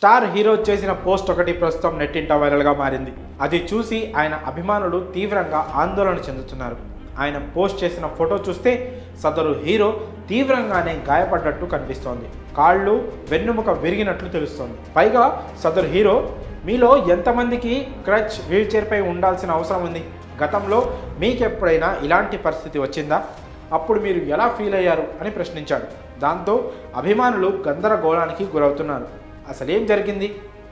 star hero చేసిన post ఒకటి ప్రస్తుతం నెట్టింట వైరల్గా మారింది అది చూసి ఆయన అభిమానులు తీవ్రంగా ఆందోళన చెందుతున్నారు ఆయన పోస్ట్ చేసిన ఫోటో చూస్తే సదరు హీరో తీవ్రంగానే గాయపడ్డట్టు కనిపిస్తోంది కాళ్ళు వెన్నుముక విరిగినట్లు తెలుస్తోంది పైగా సదరు హీరో మీలో ఎంతమందికి క్రచ్ వీల్ చైర్పై ఉండాల్సిన అవసరం ఉంది గతంలో మీకెప్పుడైనా ఇలాంటి పరిస్థితి వచ్చిందా అప్పుడు మీరు ఎలా ఫీల్ అయ్యారు అని ప్రశ్నించాడు దాంతో అభిమానులు గందరగోళానికి గురవుతున్నారు అసలేం జరిగింది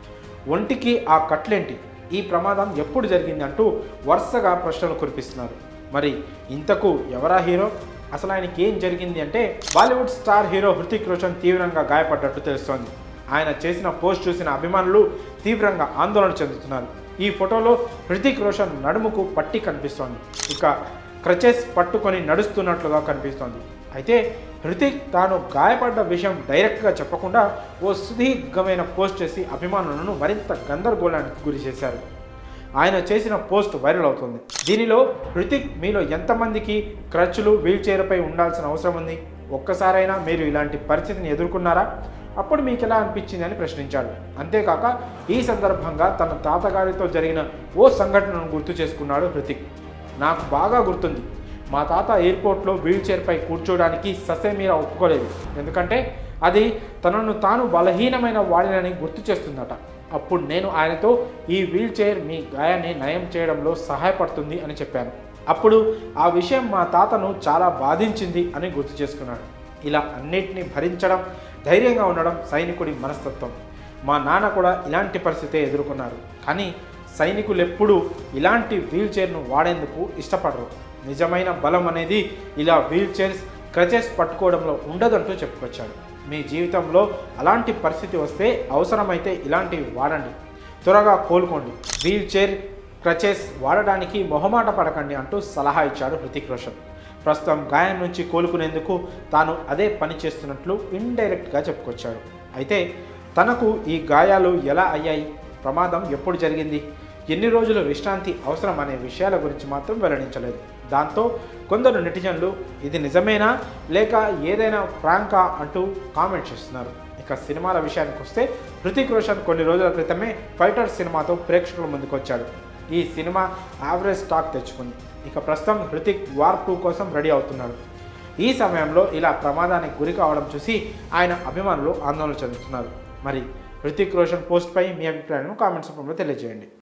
ఒంటికి ఆ కట్లేంటి ఈ ప్రమాదం ఎప్పుడు జరిగింది అంటూ వరుసగా ప్రశ్నలు కురిపిస్తున్నారు మరి ఇంతకు ఎవరా హీరో అసలు ఆయనకి ఏం జరిగింది అంటే Bollywood star hero Hrithik Roshan తీవ్రంగా గాయపడ్డట్టు తెలుస్తోంది ఆయన చేసిన పోస్ట్ చూసిన అభిమానులు తీవ్రంగా ఆందోళన చెందుతున్నారు ఈ ఫోటోలో హృతిక్ రోషన్ నడుముకు పట్టి కనిపిస్తోంది ఇక క్రచెస్ పట్టుకొని నడుస్తున్నట్లుగా కనిపిస్తోంది అయితే హృతిక్ తాను గాయపడ్డ విషయం డైరెక్ట్గా చెప్పకుండా ఓ సుదీర్ఘమైన పోస్ట్ చేసి అభిమానులను మరింత గందరగోళానికి గురి చేశారు ఆయన చేసిన పోస్ట్ వైరల్ అవుతుంది దీనిలో హృతిక్ మీలో ఎంతమందికి క్రచ్లు వీల్ చైర్పై ఉండాల్సిన అవసరం ఉంది ఒక్కసారైనా మీరు ఇలాంటి పరిస్థితిని ఎదుర్కొన్నారా అప్పుడు మీకు ఎలా అనిపించింది అని ప్రశ్నించాడు అంతేకాక ఈ సందర్భంగా తన తాతగారితో జరిగిన ఓ సంఘటనను గుర్తు చేసుకున్నాడు హృతిక్ నాకు బాగా గుర్తుంది మా తాత ఎయిర్పోర్ట్లో వీల్ చైర్పై కూర్చోడానికి ససేమీరా ఒప్పుకోలేదు ఎందుకంటే అది తనను తాను బలహీనమైన వాడినని గుర్తు చేస్తుందట అప్పుడు నేను ఆయనతో ఈ వీల్ చైర్ మీ గాయాన్ని నయం చేయడంలో సహాయపడుతుంది అని చెప్పాను అప్పుడు ఆ విషయం మా తాతను చాలా బాధించింది అని గుర్తు చేసుకున్నాడు ఇలా అన్నిటినీ భరించడం ధైర్యంగా ఉండడం సైనికుడి మనస్తత్వం మా నాన్న కూడా ఇలాంటి పరిస్థితే ఎదుర్కొన్నారు కానీ సైనికులు ఎప్పుడూ ఇలాంటి వీల్ చైర్ను వాడేందుకు ఇష్టపడరు నిజమైన బలం అనేది ఇలా వీల్ చైర్స్ క్రచెస్ పట్టుకోవడంలో ఉండదంటూ చెప్పుకొచ్చాడు మీ జీవితంలో అలాంటి పరిస్థితి వస్తే అవసరమైతే ఇలాంటివి వాడండి త్వరగా కోలుకోండి వీల్ చైర్ క్రచెస్ వాడడానికి మొహమాట పడకండి అంటూ సలహా ఇచ్చాడు హృతిక్ రోషన్ ప్రస్తుతం గాయం నుంచి కోలుకునేందుకు తాను అదే పని చేస్తున్నట్లు ఇండైరెక్ట్గా చెప్పుకొచ్చాడు అయితే తనకు ఈ గాయాలు ఎలా అయ్యాయి ప్రమాదం ఎప్పుడు జరిగింది ఎన్ని రోజులు విశ్రాంతి అవసరం అనే విషయాల గురించి మాత్రం వెల్లడించలేదు దాంతో కొందరు నెటిజన్లు ఇది నిజమేనా లేక ఏదైనా ప్రాంకా అంటూ కామెంట్ చేస్తున్నారు ఇక సినిమాల విషయానికి వస్తే హృతిక్ రోషన్ కొన్ని రోజుల క్రితమే ఫైటర్ సినిమాతో ప్రేక్షకుల ముందుకు వచ్చాడు ఈ సినిమా యావరేజ్ స్టాక్ తెచ్చుకుంది ఇక ప్రస్తుతం హృతిక్ వార్ టూ కోసం రెడీ అవుతున్నాడు ఈ సమయంలో ఇలా ప్రమాదానికి గురి కావడం చూసి ఆయన అభిమానులు ఆందోళన చెందుతున్నారు మరి హృతిక్ రోషన్ పోస్ట్పై మీ అభిప్రాయాలను కామెంట్స్ రూపంలో తెలియజేయండి